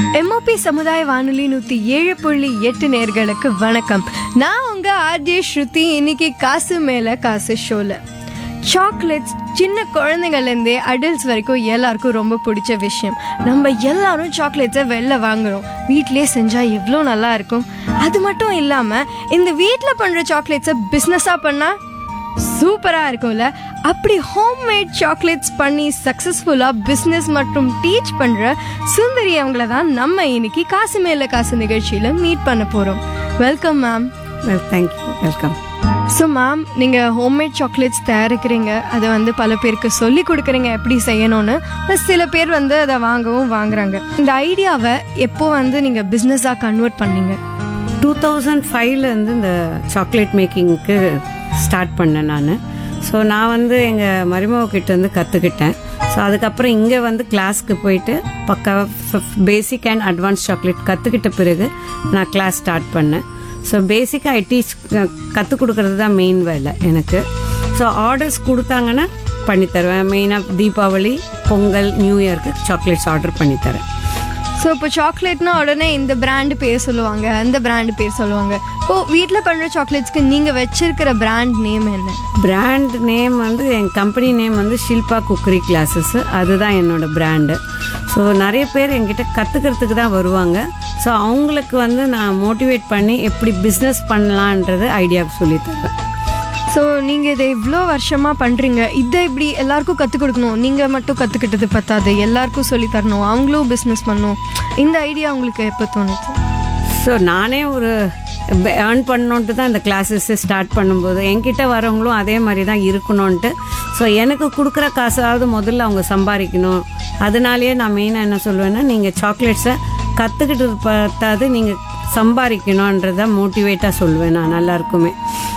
MOP சமுதாய வானொலி நூற்றி ஏழு புள்ளி எட்டு நேர்களுக்கு வணக்கம் நான் உங்க ஆர்ஜே ஸ்ருதி இன்னைக்கு காசு மேல காசு ஷோல சாக்லேட்ஸ் சின்ன குழந்தைங்கள்லேருந்தே அடல்ட்ஸ் வரைக்கும் எல்லாருக்கும் ரொம்ப பிடிச்ச விஷயம் நம்ம எல்லாரும் சாக்லேட்ஸை வெளில வாங்குறோம் வீட்டிலே செஞ்சால் எவ்வளோ நல்லா இருக்கும் அது மட்டும் இல்லாமல் இந்த வீட்டில் பண்ணுற சாக்லேட்ஸை பிஸ்னஸாக பண்ணால் சூப்பராக இருக்கும்ல அப்படி ஹோம்மேட் சாக்லேட்ஸ் பண்ணி சக்ஸஸ்ஃபுல்லாக பிஸ்னஸ் மற்றும் டீச் பண்ணுற சுந்தரி அவங்கள தான் நம்ம இன்னைக்கு காசு மேல காசு நிகழ்ச்சியில் மீட் பண்ண போகிறோம் welcome ma'am well thank you welcome so ma'am நீங்கள் ஹோம்மேட் சாக்லேட்ஸ் தயாரிக்கிறீங்க அதை வந்து பல பேருக்கு சொல்லி கொடுக்குறீங்க எப்படி செய்யணும்னு Plus சில பேர் வந்து அதை வாங்கவும் வாங்குறாங்க இந்த ஐடியாவை எப்போ வந்து நீங்கள் பிஸ்னஸாக கன்வெர்ட் பண்ணீங்க டூ தௌசண்ட் ஃபைவ்லேருந்து இந்த சாக்லேட் மேக்கிங்க்கு ஸ்டார்ட் பண்ணேன் நான் ஸோ நான் வந்து எங்கள் மருமகிட்ட வந்து கற்றுக்கிட்டேன் ஸோ அதுக்கப்புறம் இங்கே வந்து கிளாஸ்க்கு போயிட்டு பக்காவாக பேசிக் அண்ட் அட்வான்ஸ் சாக்லேட் கற்றுக்கிட்ட பிறகு நான் கிளாஸ் ஸ்டார்ட் பண்ணேன் ஸோ பேசிக்காக ஐ டீச் கற்றுக் கொடுக்கறது தான் மெயின் வேலை எனக்கு ஸோ ஆர்டர்ஸ் கொடுத்தாங்கன்னா பண்ணித்தருவேன் மெயினாக தீபாவளி பொங்கல் நியூ இயர்க்கு சாக்லேட்ஸ் ஆர்டர் பண்ணித்தரேன் ஸோ இப்போ சாக்லேட்னா உடனே இந்த பிராண்டு பேர் சொல்லுவாங்க அந்த பிராண்டு பேர் சொல்லுவாங்க இப்போ வீட்டில் பண்ணுற சாக்லேட்ஸ்க்கு நீங்கள் வச்சிருக்கிற பிராண்ட் நேம் என்ன பிராண்ட் நேம் வந்து என் கம்பெனி நேம் வந்து ஷில்பா குக்கரி கிளாஸஸ் அதுதான் என்னோட பிராண்டு ஸோ நிறைய பேர் என்கிட்ட கற்றுக்கிறதுக்கு தான் வருவாங்க ஸோ அவங்களுக்கு வந்து நான் மோட்டிவேட் பண்ணி எப்படி பிஸ்னஸ் பண்ணலான்றது ஐடியா சொல்லித் தருவேன் ஸோ நீங்கள் இதை இவ்வளோ வருஷமாக பண்ணுறீங்க இதை இப்படி எல்லாருக்கும் கற்றுக் கொடுக்கணும் நீங்கள் மட்டும் கற்றுக்கிட்டது பத்தாது எல்லாருக்கும் சொல்லித் தரணும் அவங்களும் பிஸ்னஸ் பண்ணணும் இந்த ஐடியா உங்களுக்கு எப்போ தோணுச்சு ஸோ நானே ஒரு ஏர்ன் பண்ணணுன்ட்டு தான் இந்த கிளாஸஸ் ஸ்டார்ட் பண்ணும்போது என்கிட்ட வரவங்களும் அதே மாதிரி தான் இருக்கணும்ன்ட்டு ஸோ எனக்கு கொடுக்குற காசாவது முதல்ல அவங்க சம்பாதிக்கணும் அதனாலேயே நான் மெயினாக என்ன சொல்லுவேன்னா நீங்கள் சாக்லேட்ஸை கற்றுக்கிட்டு பார்த்தாது நீங்கள் சம்பாதிக்கணுன்றத மோட்டிவேட்டாக சொல்லுவேன் நான் எல்லாருக்குமே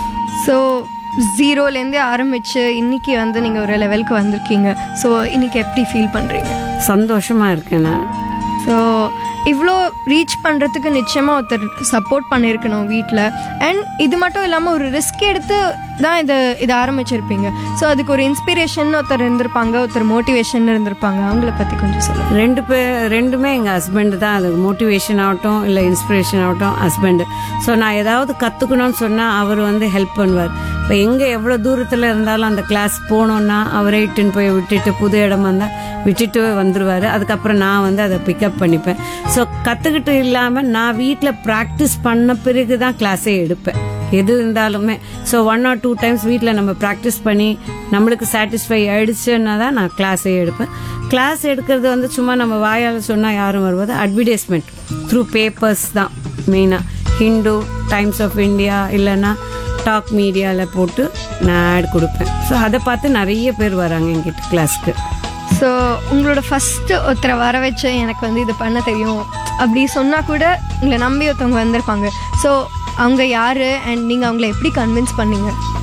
ஸோ ஜீரோலேருந்தே ஆரம்பித்து இன்னைக்கு வந்து நீங்கள் ஒரு லெவலுக்கு வந்திருக்கீங்க ஸோ இன்னைக்கு எப்படி ஃபீல் பண்ணுறீங்க சந்தோஷமாக இருக்கேன் நான் ஸோ இவ்வளோ ரீச் பண்ணுறதுக்கு நிச்சயமாக ஒருத்தர் சப்போர்ட் பண்ணியிருக்கணும் வீட்டில் அண்ட் இது மட்டும் இல்லாமல் ஒரு ரிஸ்க் எடுத்து தான் இதை இதை ஆரம்பிச்சிருப்பீங்க ஸோ அதுக்கு ஒரு இன்ஸ்பிரேஷன் ஒருத்தர் இருந்திருப்பாங்க ஒருத்தர் மோட்டிவேஷன் இருந்திருப்பாங்க அவங்கள பற்றி கொஞ்சம் சொல்லுங்கள் ரெண்டு பேர் ரெண்டுமே எங்கள் ஹஸ்பண்ட் தான் அது மோட்டிவேஷன் ஆகட்டும் இல்லை இன்ஸ்பிரேஷன் ஆகட்டும் ஹஸ்பண்டு ஸோ நான் ஏதாவது கற்றுக்கணும்னு சொன்னால் அவர் வந்து ஹெல்ப் பண்ணுவார் இப்போ எங்கே எவ்வளோ தூரத்தில் இருந்தாலும் அந்த கிளாஸ் போனோன்னா அவரே இட்டுன்னு போய் விட்டுட்டு புது இடம் வந்தால் விட்டுட்டு வந்துடுவார் அதுக்கப்புறம் நான் வந்து அதை பிக்கப் பண்ணிப்பேன் ஸோ கற்றுக்கிட்டு இல்லாமல் நான் வீட்டில் ப்ராக்டிஸ் பண்ண பிறகு தான் கிளாஸே எடுப்பேன் எது இருந்தாலுமே so one or two times வீட்டில் நம்ம ப்ராக்டிஸ் பண்ணி நம்மளுக்கு சாட்டிஸ்ஃபை ஆயிடுச்சுன்னா தான் நான் கிளாஸே எடுப்பேன் கிளாஸ் எடுக்கிறது வந்து சும்மா நம்ம வாயால் சொன்னால் யாரும் வருவது அட்வர்டைஸ்மெண்ட் த்ரூ பேப்பர்ஸ் தான் மெயினாக ஹிந்து டைம்ஸ் ஆஃப் இந்தியா இல்லைன்னா டாக் மீடியாவில் போட்டு நான் ஆட் கொடுப்பேன் ஸோ அதை பார்த்து நிறைய பேர் வராங்க என்கிட்ட கிளாஸ்க்கு ஸோ உங்களோட ஃபஸ்ட்டு ஒருத்தரை வர வச்சு எனக்கு வந்து இது பண்ண தெரியும் அப்படி சொன்னால் கூட உங்களை நம்பி ஒருத்தவங்க வந்திருப்பாங்க ஸோ அவங்க யார் அண்ட் நீங்கள் அவங்கள எப்படி கன்வின்ஸ் பண்ணீங்க